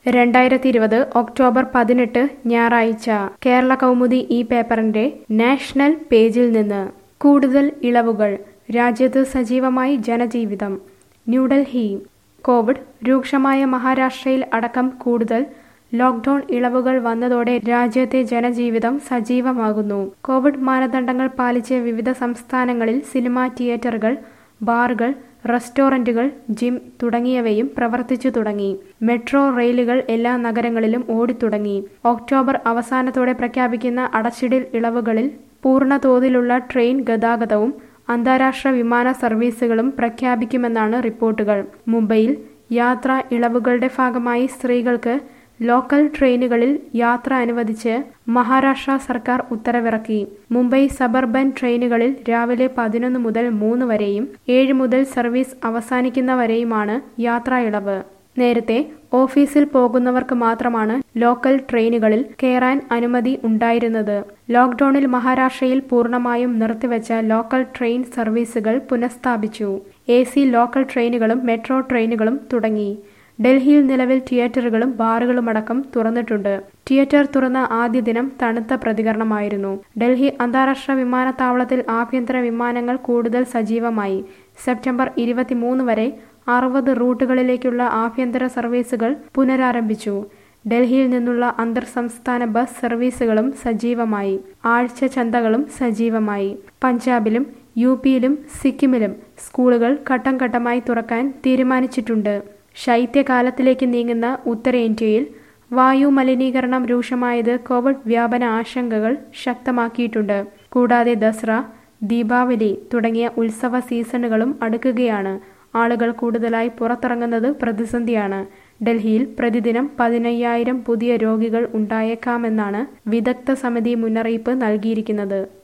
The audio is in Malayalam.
രണ്ടായിരത്തി ഇരുപത് ഒക്ടോബർ പതിനെട്ട് ഞായറാഴ്ച കേരള കൗമുദി ഈ പേപ്പറിന്റെ നാഷണൽ പേജിൽ നിന്ന് കൂടുതൽ ഇളവുകൾ രാജ്യത്ത് സജീവമായി ജനജീവിതം ന്യൂഡൽഹി കോവിഡ് രൂക്ഷമായ മഹാരാഷ്ട്രയിൽ അടക്കം കൂടുതൽ ലോക്ക്ഡൌൺ ഇളവുകൾ വന്നതോടെ രാജ്യത്തെ ജനജീവിതം സജീവമാകുന്നു കോവിഡ് മാനദണ്ഡങ്ങൾ പാലിച്ച് വിവിധ സംസ്ഥാനങ്ങളിൽ സിനിമാ തിയേറ്ററുകൾ ബാറുകൾ റെസ്റ്റോറന്റുകൾ ജിം തുടങ്ങിയവയും പ്രവർത്തിച്ചു തുടങ്ങി മെട്രോ റെയിലുകൾ എല്ലാ നഗരങ്ങളിലും ഓടിത്തുടങ്ങി ഒക്ടോബർ അവസാനത്തോടെ പ്രഖ്യാപിക്കുന്ന അടച്ചിടൽ ഇളവുകളിൽ പൂർണ്ണ തോതിലുള്ള ട്രെയിൻ ഗതാഗതവും അന്താരാഷ്ട്ര വിമാന സർവീസുകളും പ്രഖ്യാപിക്കുമെന്നാണ് റിപ്പോർട്ടുകൾ മുംബൈയിൽ യാത്രാ ഇളവുകളുടെ ഭാഗമായി സ്ത്രീകൾക്ക് ലോക്കൽ ട്രെയിനുകളിൽ യാത്ര അനുവദിച്ച് മഹാരാഷ്ട്ര സർക്കാർ ഉത്തരവിറക്കി മുംബൈ സബർബൻ ട്രെയിനുകളിൽ രാവിലെ പതിനൊന്ന് മുതൽ മൂന്ന് വരെയും ഏഴ് മുതൽ സർവീസ് അവസാനിക്കുന്നവരെയുമാണ് യാത്രാ ഇളവ് നേരത്തെ ഓഫീസിൽ പോകുന്നവർക്ക് മാത്രമാണ് ലോക്കൽ ട്രെയിനുകളിൽ കയറാൻ അനുമതി ഉണ്ടായിരുന്നത് ലോക്ക്ഡൌണിൽ മഹാരാഷ്ട്രയിൽ പൂർണ്ണമായും നിർത്തിവെച്ച ലോക്കൽ ട്രെയിൻ സർവീസുകൾ പുനഃസ്ഥാപിച്ചു എ സി ലോക്കൽ ട്രെയിനുകളും മെട്രോ ട്രെയിനുകളും തുടങ്ങി ഡൽഹിയിൽ നിലവിൽ തിയേറ്ററുകളും ബാറുകളുമടക്കം തുറന്നിട്ടുണ്ട് തിയേറ്റർ തുറന്ന ആദ്യ ദിനം തണുത്ത പ്രതികരണമായിരുന്നു ഡൽഹി അന്താരാഷ്ട്ര വിമാനത്താവളത്തിൽ ആഭ്യന്തര വിമാനങ്ങൾ കൂടുതൽ സജീവമായി സെപ്റ്റംബർ ഇരുപത്തിമൂന്ന് വരെ അറുപത് റൂട്ടുകളിലേക്കുള്ള ആഭ്യന്തര സർവീസുകൾ പുനരാരംഭിച്ചു ഡൽഹിയിൽ നിന്നുള്ള അന്തർ സംസ്ഥാന ബസ് സർവീസുകളും സജീവമായി ആഴ്ച ചന്തകളും സജീവമായി പഞ്ചാബിലും യു സിക്കിമിലും സ്കൂളുകൾ ഘട്ടം ഘട്ടമായി തുറക്കാൻ തീരുമാനിച്ചിട്ടുണ്ട് ശൈത്യകാലത്തിലേക്ക് നീങ്ങുന്ന ഉത്തരേന്ത്യയിൽ വായു മലിനീകരണം രൂക്ഷമായത് കോവിഡ് വ്യാപന ആശങ്കകൾ ശക്തമാക്കിയിട്ടുണ്ട് കൂടാതെ ദസറ ദീപാവലി തുടങ്ങിയ ഉത്സവ സീസണുകളും അടുക്കുകയാണ് ആളുകൾ കൂടുതലായി പുറത്തിറങ്ങുന്നത് പ്രതിസന്ധിയാണ് ഡൽഹിയിൽ പ്രതിദിനം പതിനയ്യായിരം പുതിയ രോഗികൾ ഉണ്ടായേക്കാമെന്നാണ് വിദഗ്ധ സമിതി മുന്നറിയിപ്പ് നൽകിയിരിക്കുന്നത്